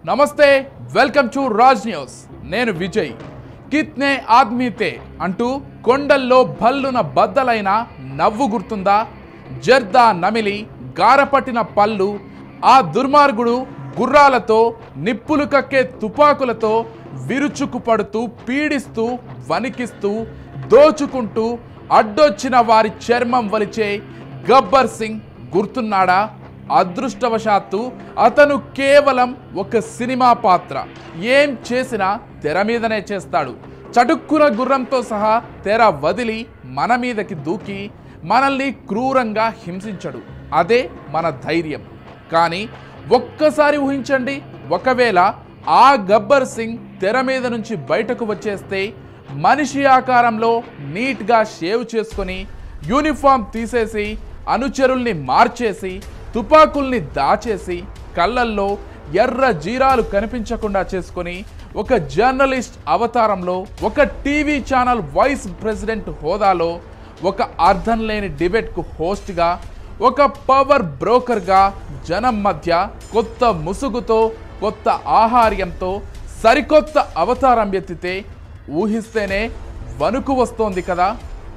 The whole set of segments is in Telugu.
నమస్తే వెల్కమ్ టు రాజ్ న్యూస్ నేను విజయ్ కిత్నే ఆద్మీతే అంటూ కొండల్లో భల్లున బద్దలైన నవ్వు గుర్తుందా జర్దా నమిలి గారపట్టిన పళ్ళు ఆ దుర్మార్గుడు గుర్రాలతో నిప్పులు కక్కే తుపాకులతో విరుచుకు పడుతూ పీడిస్తూ వణికిస్తూ దోచుకుంటూ అడ్డొచ్చిన వారి చర్మం వలిచే గబ్బర్ సింగ్ గుర్తున్నాడా అదృష్టవశాత్తు అతను కేవలం ఒక సినిమా పాత్ర ఏం చేసినా తెర మీదనే చేస్తాడు చటుక్కున గుర్రంతో సహా తెర వదిలి మన మీదకి దూకి మనల్ని క్రూరంగా హింసించడు అదే మన ధైర్యం కానీ ఒక్కసారి ఊహించండి ఒకవేళ ఆ గబ్బర్ సింగ్ తెర మీద నుంచి బయటకు వచ్చేస్తే మనిషి ఆకారంలో నీట్గా షేవ్ చేసుకొని యూనిఫామ్ తీసేసి అనుచరుల్ని మార్చేసి తుపాకుల్ని దాచేసి కళ్ళల్లో ఎర్ర జీరాలు కనిపించకుండా చేసుకొని ఒక జర్నలిస్ట్ అవతారంలో ఒక టీవీ ఛానల్ వైస్ ప్రెసిడెంట్ హోదాలో ఒక అర్థం లేని డిబేట్కు హోస్ట్గా ఒక పవర్ బ్రోకర్గా జనం మధ్య కొత్త ముసుగుతో కొత్త ఆహార్యంతో సరికొత్త అవతారం ఎత్తితే ఊహిస్తేనే వణుకు వస్తోంది కదా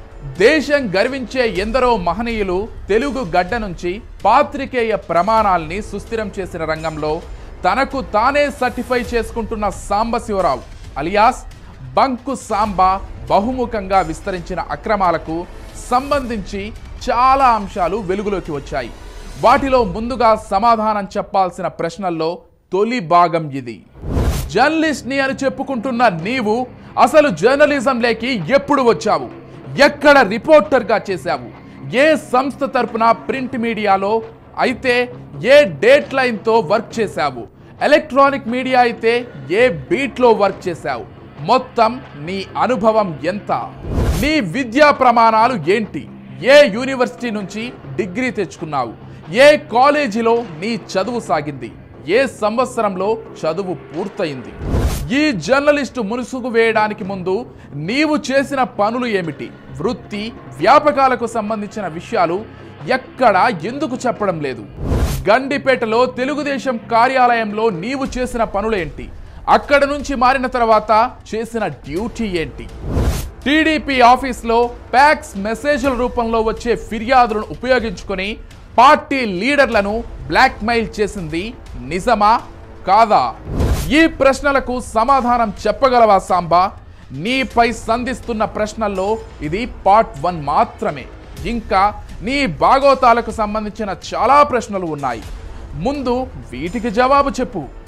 దేశం గర్వించే ఎందరో మహనీయులు తెలుగు గడ్డ నుంచి పాత్రికేయ ప్రమాణాల్ని సుస్థిరం చేసిన రంగంలో తనకు తానే సర్టిఫై చేసుకుంటున్న సాంబశివరావు అలియాస్ బంకు సాంబ బహుముఖంగా విస్తరించిన అక్రమాలకు సంబంధించి చాలా అంశాలు వెలుగులోకి వచ్చాయి వాటిలో ముందుగా సమాధానం చెప్పాల్సిన ప్రశ్నల్లో తొలి భాగం ఇది జర్నలిస్ట్ ని అని చెప్పుకుంటున్న నీవు అసలు జర్నలిజంలోకి ఎప్పుడు వచ్చావు ఎక్కడ రిపోర్టర్గా చేశావు ఏ సంస్థ తరపున ప్రింట్ మీడియాలో అయితే ఏ డేట్ లైన్తో వర్క్ చేశావు ఎలక్ట్రానిక్ మీడియా అయితే ఏ బీట్లో వర్క్ చేశావు మొత్తం నీ అనుభవం ఎంత నీ విద్యా ప్రమాణాలు ఏంటి ఏ యూనివర్సిటీ నుంచి డిగ్రీ తెచ్చుకున్నావు ఏ కాలేజీలో నీ చదువు సాగింది ఏ సంవత్సరంలో చదువు పూర్తయింది ఈ జర్నలిస్టు మునుసుగు వేయడానికి ముందు నీవు చేసిన పనులు ఏమిటి వృత్తి వ్యాపకాలకు సంబంధించిన విషయాలు ఎక్కడా ఎందుకు చెప్పడం లేదు గండిపేటలో తెలుగుదేశం కార్యాలయంలో నీవు చేసిన పనులేంటి అక్కడ నుంచి మారిన తర్వాత చేసిన డ్యూటీ ఏంటి టీడీపీ ఆఫీస్లో ప్యాక్స్ మెసేజ్ల రూపంలో వచ్చే ఫిర్యాదులను ఉపయోగించుకొని పార్టీ లీడర్లను బ్లాక్మెయిల్ చేసింది నిజమా కాదా ఈ ప్రశ్నలకు సమాధానం చెప్పగలవా సాంబా నీపై సంధిస్తున్న ప్రశ్నల్లో ఇది పార్ట్ వన్ మాత్రమే ఇంకా నీ భాగోతాలకు సంబంధించిన చాలా ప్రశ్నలు ఉన్నాయి ముందు వీటికి జవాబు చెప్పు